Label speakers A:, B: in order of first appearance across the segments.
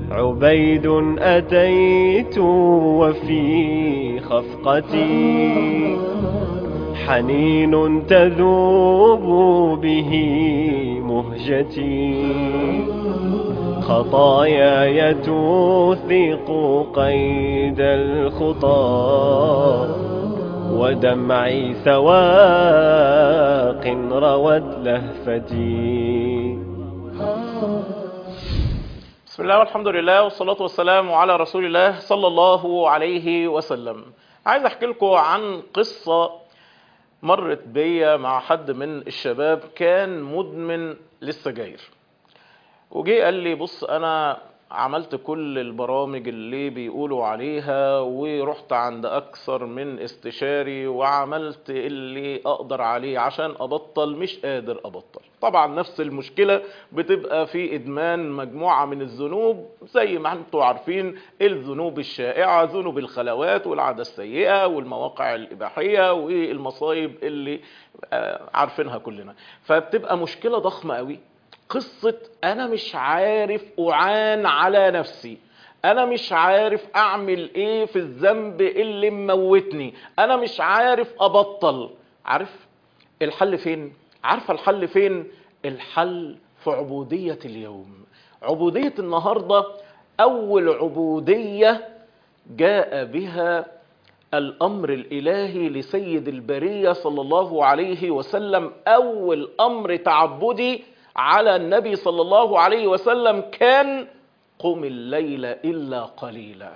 A: عبيد أتيت وفي خفقتي حنين تذوب به مهجتي خطاياي توثق قيد الخطى ودمعي سواق روت لهفتي
B: بسم الله والحمد لله والصلاة والسلام على رسول الله صلى الله عليه وسلم عايز احكي لكم عن قصة مرت بيا مع حد من الشباب كان مدمن للسجاير وجي قال لي بص انا عملت كل البرامج اللي بيقولوا عليها ورحت عند اكثر من استشاري وعملت اللي اقدر عليه عشان ابطل مش قادر ابطل طبعا نفس المشكلة بتبقى في ادمان مجموعة من الذنوب زي ما انتم عارفين الذنوب الشائعة ذنوب الخلوات والعادة السيئة والمواقع الاباحية والمصايب اللي عارفينها كلنا فبتبقى مشكلة ضخمة قوي قصة أنا مش عارف أعان على نفسي أنا مش عارف أعمل إيه في الذنب اللي مموتني أنا مش عارف أبطل عارف الحل فين؟ عارفة الحل فين؟ الحل في عبودية اليوم عبودية النهاردة أول عبودية جاء بها الأمر الإلهي لسيد البرية صلى الله عليه وسلم أول أمر تعبدي على النبي صلى الله عليه وسلم كان قم الليل إلا قليلا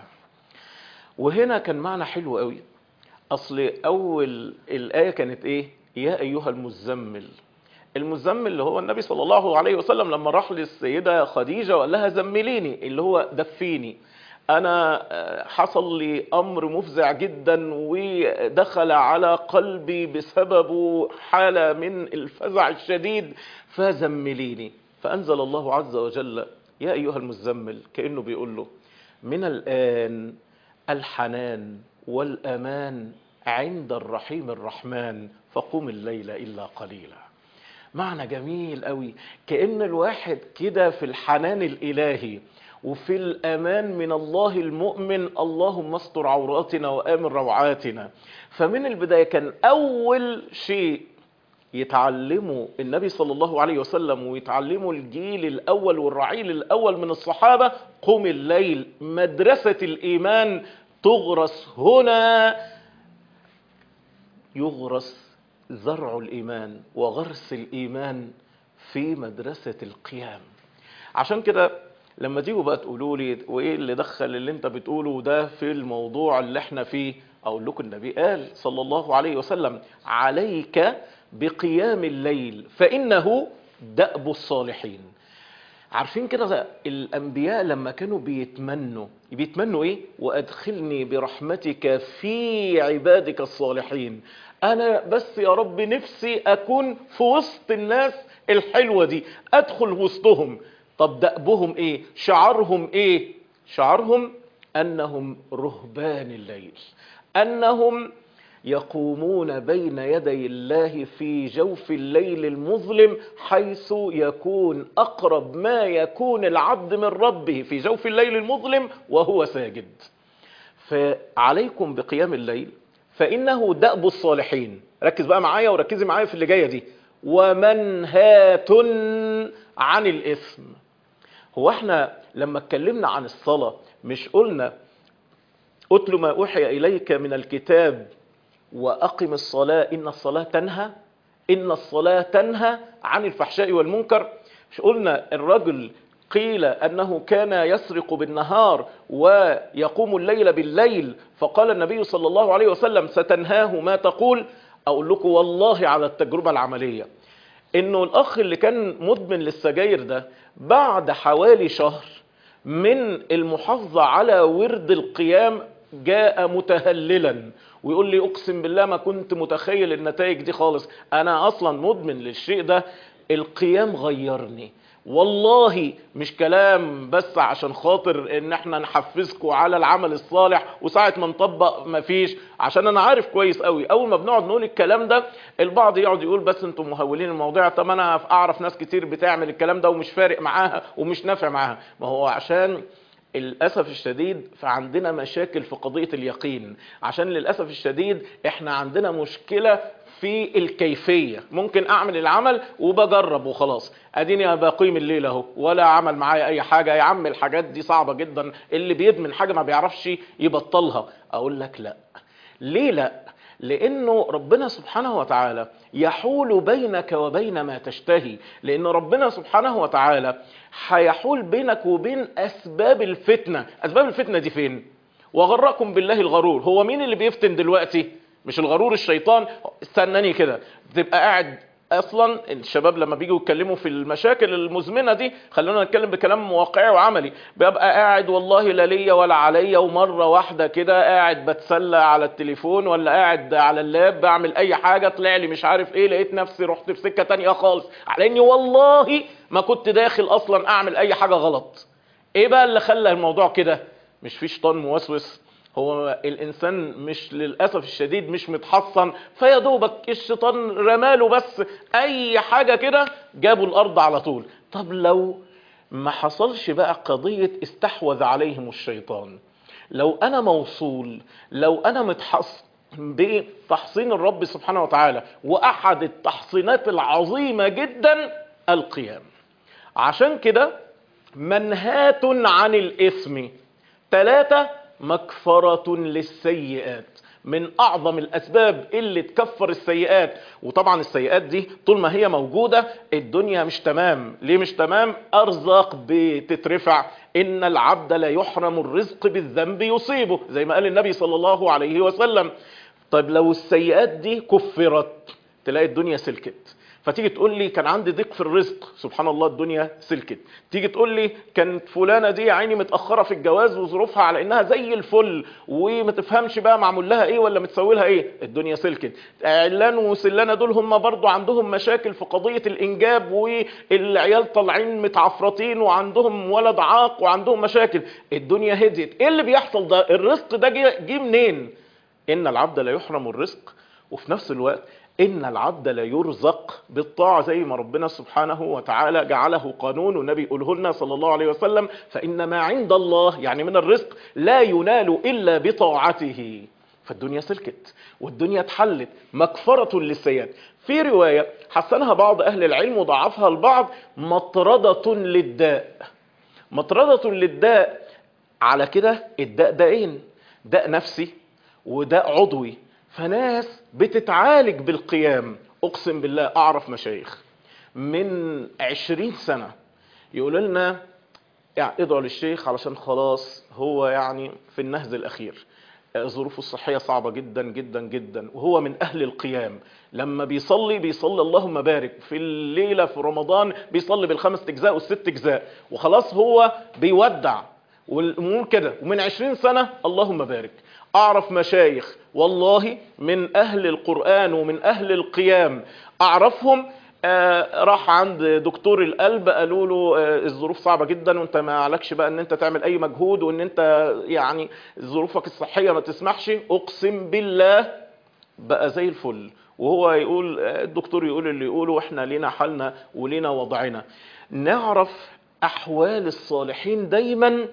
B: وهنا كان معنى حلو قوي أصل أول الآية كانت إيه يا أيها المزمل المزمل اللي هو النبي صلى الله عليه وسلم لما راح للسيدة خديجة وقال لها زمليني اللي هو دفيني انا حصل لي امر مفزع جدا ودخل على قلبي بسببه حالة من الفزع الشديد فزمليني فانزل الله عز وجل يا ايها المزمل كأنه بيقول له من الان الحنان والامان عند الرحيم الرحمن فقم الليل الا قليلا معنى جميل قوي كأن الواحد كده في الحنان الالهي وفي الأمان من الله المؤمن اللهم استر عوراتنا وآمن روعاتنا فمن البداية كان أول شيء يتعلمه النبي صلى الله عليه وسلم ويتعلمه الجيل الأول والرعيل الأول من الصحابة قم الليل مدرسة الإيمان تغرس هنا يغرس زرع الإيمان وغرس الإيمان في مدرسة القيام عشان كده لما تيجوا بقى تقولوا لي وايه اللي دخل اللي انت بتقوله ده في الموضوع اللي احنا فيه اقول لكم النبي قال صلى الله عليه وسلم عليك بقيام الليل فانه دأب الصالحين عارفين كده الانبياء لما كانوا بيتمنوا بيتمنوا ايه وادخلني برحمتك في عبادك الصالحين انا بس يا رب نفسي اكون في وسط الناس الحلوة دي ادخل وسطهم طب دأبهم ايه شعارهم ايه شعارهم انهم رهبان الليل انهم يقومون بين يدي الله في جوف الليل المظلم حيث يكون اقرب ما يكون العبد من ربه في جوف الليل المظلم وهو ساجد فعليكم بقيام الليل فانه دأب الصالحين ركز بقى معايا وركزي معايا في اللي جايه دي ومنهات عن الاثم هو احنا لما اتكلمنا عن الصلاة مش قلنا اتل ما اوحي اليك من الكتاب واقم الصلاة ان الصلاة تنهى ان الصلاة تنهى عن الفحشاء والمنكر مش قلنا الرجل قيل انه كان يسرق بالنهار ويقوم الليل بالليل فقال النبي صلى الله عليه وسلم ستنهاه ما تقول اقول لكم والله على التجربة العملية انه الاخ اللي كان مدمن للسجاير ده بعد حوالي شهر من المحافظة على ورد القيام جاء متهللا ويقول لي اقسم بالله ما كنت متخيل النتائج دي خالص انا اصلا مدمن للشيء ده القيام غيرني والله مش كلام بس عشان خاطر ان احنا نحفزكم على العمل الصالح وساعة ما نطبق مفيش عشان انا عارف كويس قوي اول ما بنقعد نقول الكلام ده البعض يقعد يقول بس انتم مهولين الموضوع طب انا اعرف ناس كتير بتعمل الكلام ده ومش فارق معاها ومش نافع معاها ما هو عشان للأسف الشديد فعندنا مشاكل في قضية اليقين عشان للأسف الشديد احنا عندنا مشكلة في الكيفية ممكن اعمل العمل وبجرب وخلاص اديني بقيم الليل اهو ولا عمل معايا اي حاجة يا عم الحاجات دي صعبة جدا اللي بيدمن حاجة ما بيعرفش يبطلها اقول لك لا ليه لا لانه ربنا سبحانه وتعالى يحول بينك وبين ما تشتهي لان ربنا سبحانه وتعالى هيحول بينك وبين اسباب الفتنة اسباب الفتنة دي فين وغركم بالله الغرور هو مين اللي بيفتن دلوقتي مش الغرور الشيطان استناني كده تبقى قاعد اصلا الشباب لما بيجوا يتكلموا في المشاكل المزمنه دي خلونا نتكلم بكلام واقعي وعملي ببقى قاعد والله لا ليا ولا عليا ومره واحده كده قاعد بتسلى على التليفون ولا قاعد على اللاب بعمل اي حاجه طلع لي مش عارف ايه لقيت نفسي رحت في سكه تانية خالص على اني والله ما كنت داخل اصلا اعمل اي حاجه غلط ايه بقى اللي خلى الموضوع كده مش في شيطان موسوس هو الانسان مش للاسف الشديد مش متحصن فيا دوبك الشيطان رماله بس اي حاجه كده جابوا الارض على طول طب لو ما حصلش بقى قضيه استحوذ عليهم الشيطان لو انا موصول لو انا متحصن بتحصين الرب سبحانه وتعالى واحد التحصينات العظيمه جدا القيام عشان كده منهات عن الاثم ثلاثه مكفرة للسيئات من اعظم الاسباب اللي تكفر السيئات وطبعا السيئات دي طول ما هي موجودة الدنيا مش تمام ليه مش تمام ارزاق بتترفع ان العبد لا يحرم الرزق بالذنب يصيبه زي ما قال النبي صلى الله عليه وسلم طيب لو السيئات دي كفرت تلاقي الدنيا سلكت فتيجي تقول لي كان عندي ضيق في الرزق سبحان الله الدنيا سلكت تيجي تقول لي كانت فلانه دي عيني متاخره في الجواز وظروفها على انها زي الفل وما تفهمش بقى معمول لها ايه ولا متسوي لها ايه الدنيا سلكت علان وسلانه دول هم برضو عندهم مشاكل في قضيه الانجاب والعيال طالعين متعفرطين وعندهم ولد عاق وعندهم مشاكل الدنيا هديت ايه اللي بيحصل ده الرزق ده جه منين ان العبد لا يحرم الرزق وفي نفس الوقت ان العبد لا يرزق بالطاعه زي ما ربنا سبحانه وتعالى جعله قانون والنبي يقوله لنا صلى الله عليه وسلم فان ما عند الله يعني من الرزق لا ينال الا بطاعته فالدنيا سلكت والدنيا اتحلت مكفره للسيئات في روايه حسنها بعض اهل العلم وضعفها البعض مطرده للداء مطرده للداء على كده الداء داءين داء نفسي وداء عضوي فناس بتتعالج بالقيام اقسم بالله اعرف مشايخ من عشرين سنة يقول لنا يعني ادعوا للشيخ علشان خلاص هو يعني في النهز الاخير ظروفه الصحية صعبة جدا جدا جدا وهو من اهل القيام لما بيصلي بيصلي اللهم بارك في الليلة في رمضان بيصلي بالخمس اجزاء والست اجزاء وخلاص هو بيودع والامور كده ومن عشرين سنة اللهم بارك اعرف مشايخ والله من اهل القرآن ومن اهل القيام اعرفهم آه راح عند دكتور القلب قالوا له آه الظروف صعبة جدا وانت ما عليكش بقى ان انت تعمل اي مجهود وان انت يعني ظروفك الصحية ما تسمحش اقسم بالله بقى زي الفل وهو يقول آه الدكتور يقول اللي يقوله واحنا لينا حالنا ولينا وضعنا نعرف احوال الصالحين دايما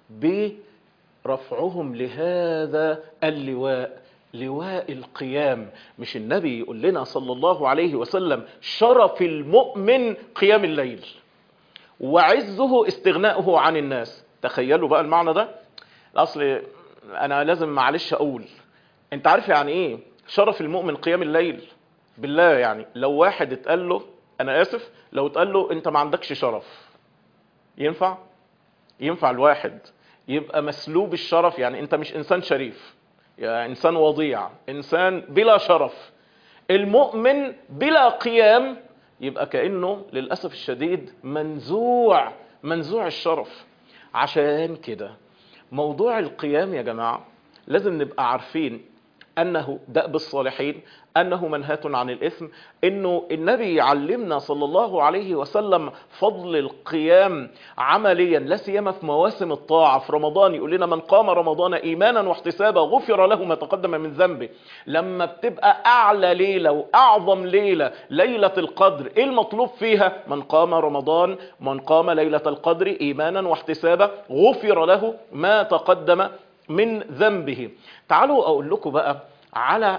B: برفعهم لهذا اللواء لواء القيام مش النبي يقول لنا صلى الله عليه وسلم شرف المؤمن قيام الليل وعزه استغناؤه عن الناس تخيلوا بقى المعنى ده الاصل انا لازم معلش اقول انت عارف يعني ايه شرف المؤمن قيام الليل بالله يعني لو واحد اتقال له انا اسف لو اتقال له انت ما عندكش شرف ينفع ينفع الواحد يبقى مسلوب الشرف يعني انت مش انسان شريف يعني انسان وضيع انسان بلا شرف المؤمن بلا قيام يبقى كأنه للأسف الشديد منزوع منزوع الشرف عشان كده موضوع القيام يا جماعة لازم نبقى عارفين انه دأب الصالحين انه منهاة عن الاثم انه النبي يعلمنا صلى الله عليه وسلم فضل القيام عمليا لا سيما في مواسم الطاعة في رمضان يقول لنا من قام رمضان ايمانا واحتسابا غفر له ما تقدم من ذنبه لما بتبقى اعلى ليلة واعظم ليلة ليلة القدر ايه المطلوب فيها من قام رمضان من قام ليلة القدر ايمانا واحتسابا غفر له ما تقدم من ذنبه تعالوا اقول لكم بقى على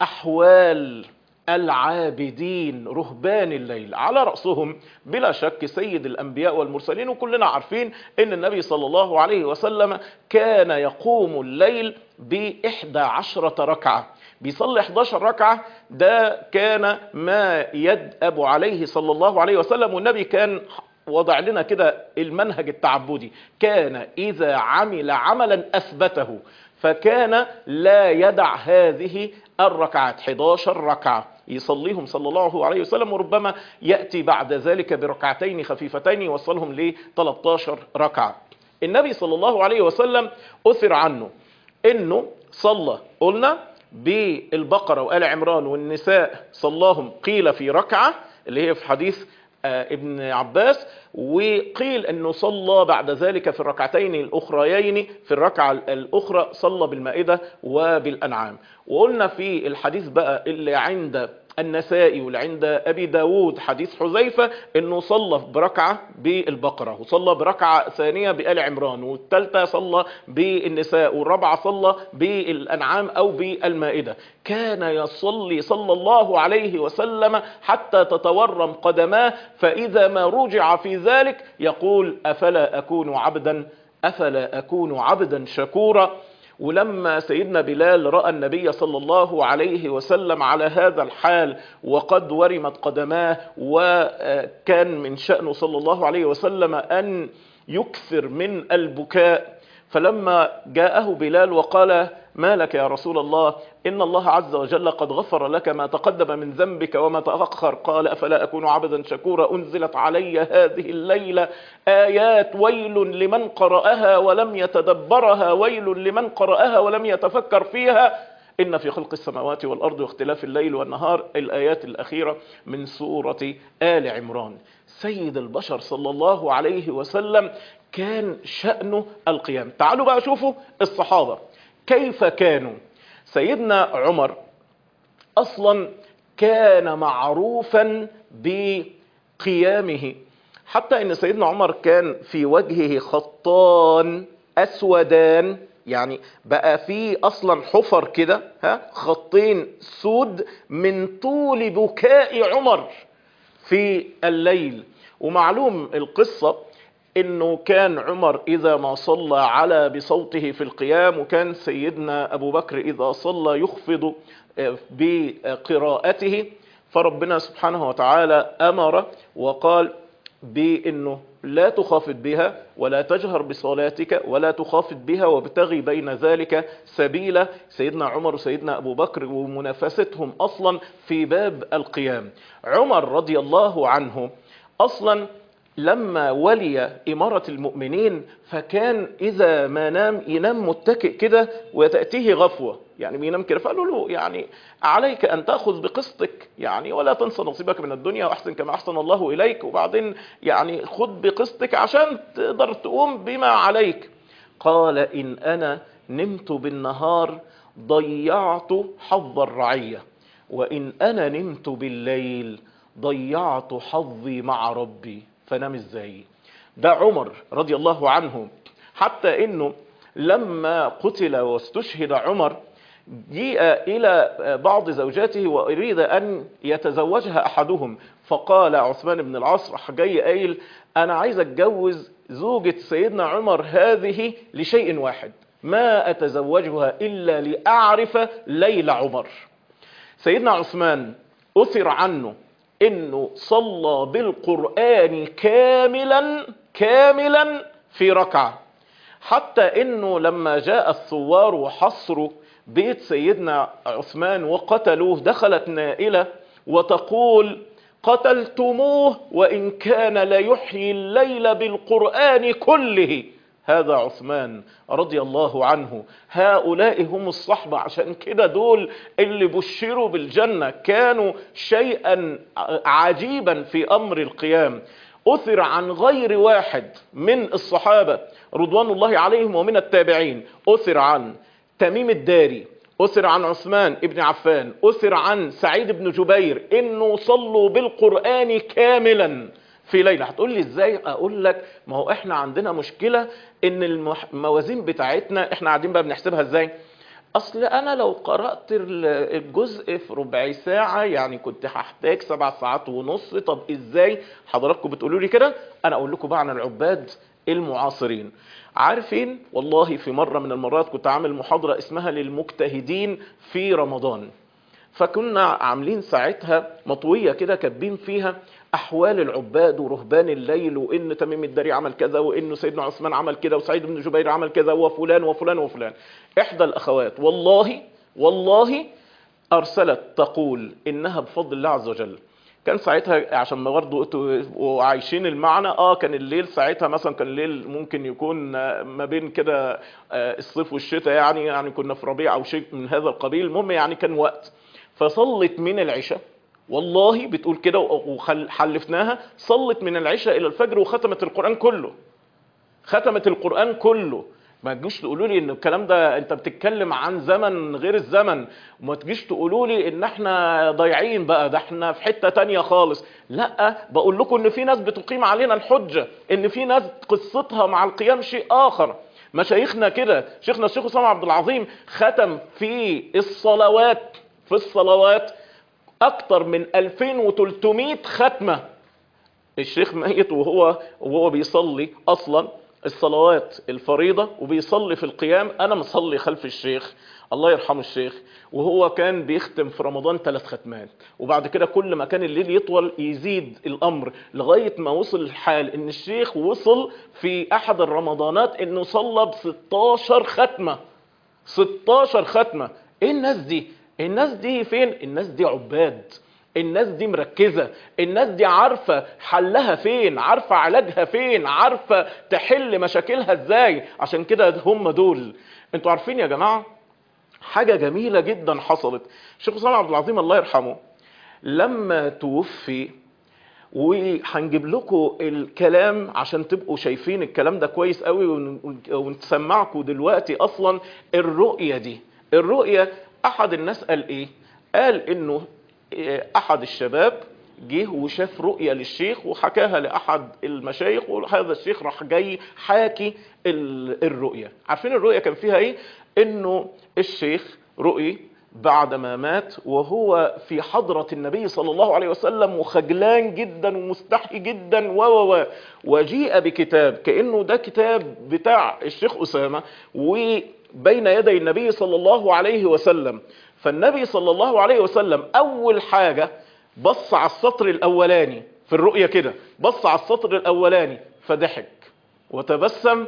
B: احوال العابدين رهبان الليل على رأسهم بلا شك سيد الأنبياء والمرسلين وكلنا عارفين أن النبي صلى الله عليه وسلم كان يقوم الليل بإحدى عشرة ركعة بيصلي 11 ركعة ده كان ما يدأب عليه صلى الله عليه وسلم والنبي كان وضع لنا كده المنهج التعبدي كان إذا عمل عملا أثبته فكان لا يدع هذه الركعات 11 ركعة يصليهم صلى الله عليه وسلم وربما يأتي بعد ذلك بركعتين خفيفتين يوصلهم ل 13 ركعة النبي صلى الله عليه وسلم أثر عنه انه صلى قلنا بالبقرة وآل عمران والنساء صلاهم قيل في ركعة اللي هي في حديث آه، ابن عباس وقيل انه صلى بعد ذلك في الركعتين الاخريين في الركعة الاخرى صلى بالمائدة وبالانعام وقلنا في الحديث بقى اللي عند النسائي واللي عند ابي داود حديث حذيفة انه صلى بركعة بالبقرة وصلى بركعة ثانية بآل عمران والثالثة صلى بالنساء والرابعة صلى بالانعام او بالمائدة كان يصلي صلى الله عليه وسلم حتى تتورم قدماه فاذا ما رجع في ذلك يقول افلا اكون عبدا افلا اكون عبدا شكورا ولما سيدنا بلال رأى النبي صلى الله عليه وسلم على هذا الحال وقد ورمت قدماه وكان من شأنه صلى الله عليه وسلم أن يكثر من البكاء فلما جاءه بلال وقال ما لك يا رسول الله إن الله عز وجل قد غفر لك ما تقدم من ذنبك وما تأخر قال أفلا أكون عبدا شكورا أنزلت علي هذه الليلة آيات ويل لمن قرأها ولم يتدبرها ويل لمن قرأها ولم يتفكر فيها إن في خلق السماوات والأرض واختلاف الليل والنهار الآيات الأخيرة من سورة آل عمران سيد البشر صلى الله عليه وسلم كان شأنه القيام تعالوا بقى شوفوا الصحابة كيف كانوا سيدنا عمر أصلا كان معروفا بقيامه حتى ان سيدنا عمر كان في وجهه خطان اسودان يعني بقى في اصلا حفر كده ها خطين سود من طول بكاء عمر في الليل ومعلوم القصة انه كان عمر اذا ما صلى على بصوته في القيام وكان سيدنا ابو بكر اذا صلى يخفض بقراءته فربنا سبحانه وتعالى امر وقال بانه لا تخافت بها ولا تجهر بصلاتك ولا تخافت بها وابتغي بين ذلك سبيلا سيدنا عمر وسيدنا ابو بكر ومنافستهم اصلا في باب القيام عمر رضي الله عنه اصلا لما ولي إمارة المؤمنين فكان إذا ما نام ينام متكئ كده وتأتيه غفوة يعني بينام كده فقالوا له يعني عليك أن تأخذ بقسطك يعني ولا تنسى نصيبك من الدنيا وأحسن كما أحسن الله إليك وبعدين يعني خذ بقسطك عشان تقدر تقوم بما عليك قال إن أنا نمت بالنهار ضيعت حظ الرعية وإن أنا نمت بالليل ضيعت حظي مع ربي فنام ازاي ده عمر رضي الله عنه حتى انه لما قتل واستشهد عمر جيء الى بعض زوجاته واريد ان يتزوجها احدهم فقال عثمان بن العاص راح جاي قايل انا عايز اتجوز زوجة سيدنا عمر هذه لشيء واحد ما اتزوجها الا لاعرف ليل عمر سيدنا عثمان اثر عنه انه صلى بالقرآن كاملا كاملا في ركعة حتى انه لما جاء الثوار وحصروا بيت سيدنا عثمان وقتلوه دخلت نائلة وتقول قتلتموه وإن كان ليحيي الليل بالقرآن كله هذا عثمان رضي الله عنه هؤلاء هم الصحبة عشان كده دول اللي بشروا بالجنة كانوا شيئا عجيبا في أمر القيام أثر عن غير واحد من الصحابة رضوان الله عليهم ومن التابعين أثر عن تميم الداري أثر عن عثمان ابن عفان أثر عن سعيد بن جبير إنه صلوا بالقرآن كاملا في ليلة هتقول لي ازاي اقول لك ما هو احنا عندنا مشكلة ان الموازين بتاعتنا احنا قاعدين بقى بنحسبها ازاي اصل انا لو قرأت الجزء في ربع ساعة يعني كنت هحتاج سبع ساعات ونص طب ازاي حضراتكم بتقولوا لي كده انا اقول لكم بقى عن العباد المعاصرين عارفين والله في مرة من المرات كنت عامل محاضرة اسمها للمجتهدين في رمضان فكنا عاملين ساعتها مطوية كده كاتبين فيها احوال العباد ورهبان الليل وان تميم الداري عمل كذا وانه سيدنا عثمان عمل كده وسعيد بن جبير عمل كذا وفلان وفلان وفلان احدى الاخوات والله والله ارسلت تقول انها بفضل الله عز وجل كان ساعتها عشان ما برضه انتوا عايشين المعنى اه كان الليل ساعتها مثلا كان الليل ممكن يكون ما بين كده الصيف والشتاء يعني يعني كنا في ربيع او شيء من هذا القبيل المهم يعني كان وقت فصلت من العشاء والله بتقول كده وحلفناها صلت من العشاء الى الفجر وختمت القرآن كله ختمت القرآن كله ما تجيش تقولوا لي ان الكلام ده انت بتتكلم عن زمن غير الزمن وما تجيش تقولوا لي ان احنا ضايعين بقى ده احنا في حتة تانية خالص لا بقول لكم ان في ناس بتقيم علينا الحجة ان في ناس قصتها مع القيام شيء اخر مشايخنا كده شيخنا الشيخ اسامه عبد العظيم ختم في الصلوات في الصلوات اكتر من 2300 ختمة الشيخ ميت وهو وهو بيصلي اصلا الصلوات الفريضة وبيصلي في القيام انا مصلي خلف الشيخ الله يرحمه الشيخ وهو كان بيختم في رمضان ثلاث ختمات وبعد كده كل ما كان الليل يطول يزيد الامر لغاية ما وصل الحال ان الشيخ وصل في احد الرمضانات انه صلى ب 16 ختمة 16 ختمة ايه الناس دي الناس دي فين الناس دي عباد الناس دي مركزة الناس دي عارفة حلها فين عارفة علاجها فين عارفة تحل مشاكلها ازاي عشان كده هم دول انتوا عارفين يا جماعة حاجة جميلة جدا حصلت الشيخ اسامه عبد العظيم الله يرحمه لما توفي وهنجيب لكم الكلام عشان تبقوا شايفين الكلام ده كويس قوي ونسمعكم دلوقتي اصلا الرؤية دي الرؤية احد الناس قال ايه قال انه احد الشباب جه وشاف رؤية للشيخ وحكاها لاحد المشايخ وهذا الشيخ راح جاي حاكي الرؤية عارفين الرؤية كان فيها ايه انه الشيخ رؤي بعد ما مات وهو في حضرة النبي صلى الله عليه وسلم وخجلان جدا ومستحي جدا و و وجيء بكتاب كأنه ده كتاب بتاع الشيخ أسامة وبين يدي النبي صلى الله عليه وسلم فالنبي صلى الله عليه وسلم أول حاجة بص على السطر الأولاني في الرؤية كده بص على السطر الأولاني فضحك وتبسم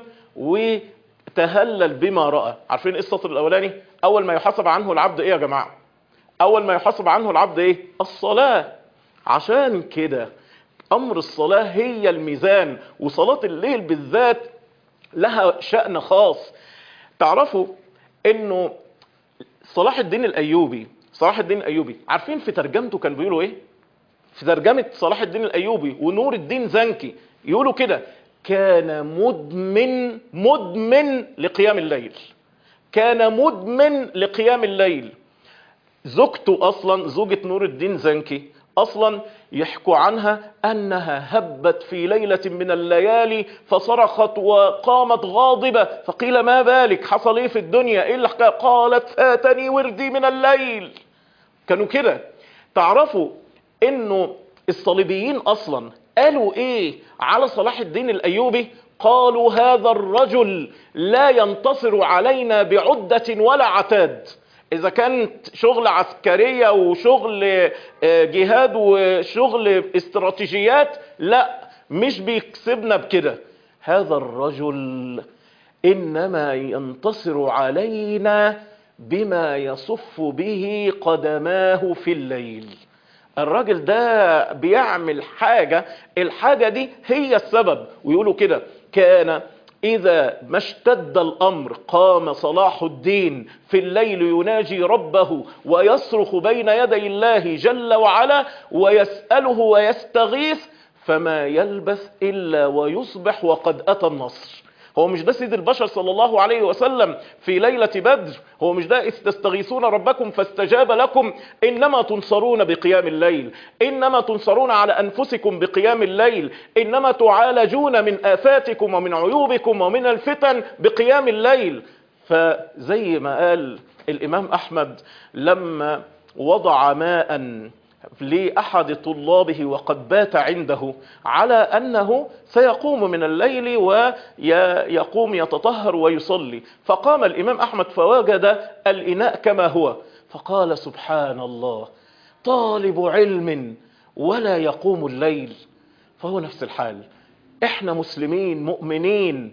B: وتهلل بما رأى عارفين ايه السطر الأولاني أول ما يحاسب عنه العبد ايه يا جماعة أول ما يحاسب عنه العبد ايه الصلاة عشان كده أمر الصلاة هي الميزان وصلاة الليل بالذات لها شأن خاص تعرفوا انه صلاح الدين الايوبي صلاح الدين الايوبي عارفين في ترجمته كان بيقولوا ايه في ترجمة صلاح الدين الايوبي ونور الدين زنكي يقولوا كده كان مدمن مدمن لقيام الليل كان مدمن لقيام الليل زوجته اصلا زوجة نور الدين زنكي اصلا يحكوا عنها انها هبت في ليلة من الليالي فصرخت وقامت غاضبة فقيل ما بالك حصل ايه في الدنيا ايه اللي حكا قالت فاتني وردي من الليل كانوا كده تعرفوا انه الصليبيين اصلا قالوا ايه على صلاح الدين الايوبي قالوا هذا الرجل لا ينتصر علينا بعدة ولا عتاد اذا كانت شغل عسكرية وشغل جهاد وشغل استراتيجيات لا مش بيكسبنا بكده هذا الرجل انما ينتصر علينا بما يصف به قدماه في الليل الراجل ده بيعمل حاجة الحاجة دي هي السبب ويقولوا كده كان إذا ما اشتد الأمر قام صلاح الدين في الليل يناجي ربه ويصرخ بين يدي الله جل وعلا ويسأله ويستغيث فما يلبث إلا ويصبح وقد أتى النصر هو مش ده سيد البشر صلى الله عليه وسلم في ليلة بدر هو مش ده إذ تستغيثون ربكم فاستجاب لكم إنما تنصرون بقيام الليل إنما تنصرون على أنفسكم بقيام الليل إنما تعالجون من آفاتكم ومن عيوبكم ومن الفتن بقيام الليل فزي ما قال الإمام أحمد لما وضع ماء لأحد طلابه وقد بات عنده على أنه سيقوم من الليل ويقوم يتطهر ويصلي فقام الإمام أحمد فوجد الإناء كما هو فقال سبحان الله طالب علم ولا يقوم الليل فهو نفس الحال احنا مسلمين مؤمنين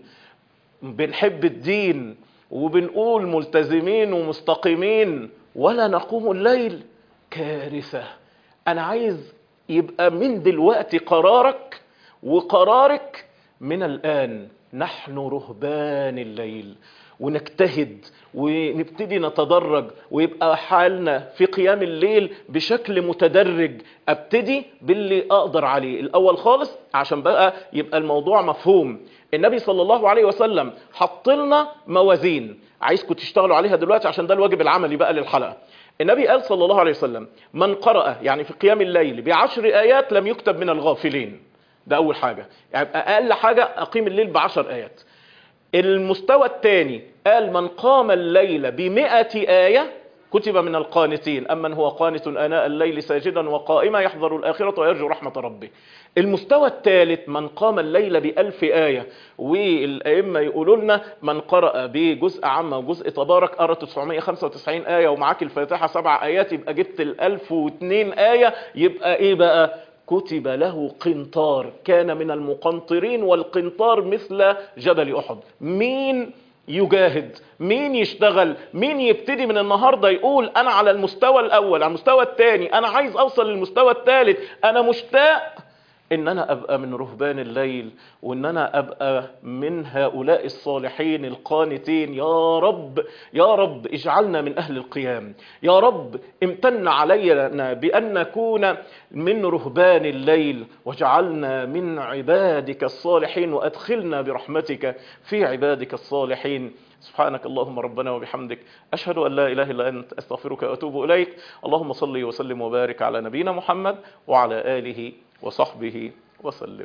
B: بنحب الدين وبنقول ملتزمين ومستقيمين ولا نقوم الليل كارثة انا عايز يبقى من دلوقتي قرارك وقرارك من الان نحن رهبان الليل ونجتهد ونبتدي نتدرج ويبقى حالنا في قيام الليل بشكل متدرج ابتدي باللي اقدر عليه الاول خالص عشان بقى يبقى الموضوع مفهوم النبي صلى الله عليه وسلم حط لنا موازين عايزكم تشتغلوا عليها دلوقتي عشان ده الواجب العملي بقى للحلقه النبي قال صلى الله عليه وسلم من قرأ يعني في قيام الليل بعشر آيات لم يكتب من الغافلين ده أول حاجة يعني أقل حاجة أقيم الليل بعشر آيات المستوى الثاني قال من قام الليل بمئة آية كتب من القانتين أما هو قانت آناء الليل ساجدا وقائما يحذر الآخرة ويرجو رحمة ربه المستوى الثالث من قام الليل بألف آية والأئمة يقولوا لنا من قرأ بجزء عامة وجزء تبارك قرأ 995 آية ومعاك الفاتحة سبع آيات يبقى جبت الألف واثنين آية يبقى إيه بقى كتب له قنطار كان من المقنطرين والقنطار مثل جبل أحد مين يجاهد مين يشتغل مين يبتدي من النهاردة يقول انا على المستوى الاول على المستوى الثاني انا عايز اوصل للمستوى الثالث انا مشتاق ان انا ابقى من رهبان الليل وان انا ابقى من هؤلاء الصالحين القانتين يا رب يا رب اجعلنا من اهل القيام يا رب امتن علينا بان نكون من رهبان الليل واجعلنا من عبادك الصالحين وادخلنا برحمتك في عبادك الصالحين سبحانك اللهم ربنا وبحمدك أشهد أن لا إله إلا أنت أستغفرك وأتوب إليك اللهم صل وسلم وبارك على نبينا محمد وعلى آله وصحبه وسلم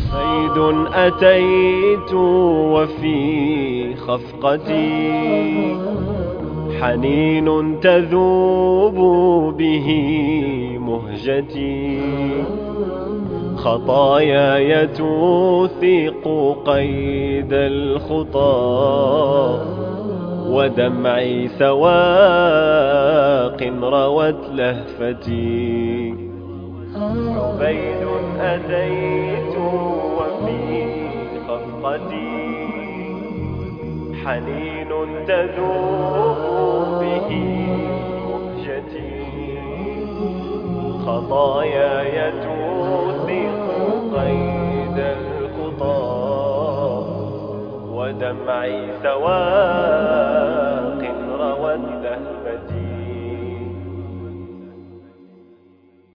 A: صيد أتيت وفي خفقتي حنين تذوب به مهجتي خطاياي توثق قيد الخطى ودمعي سواق روت لهفتي عبيد أتيت وفي خفقتي حنين تذوب به مهجتي خطاياي توثق قيد الخطى ودمعي سواء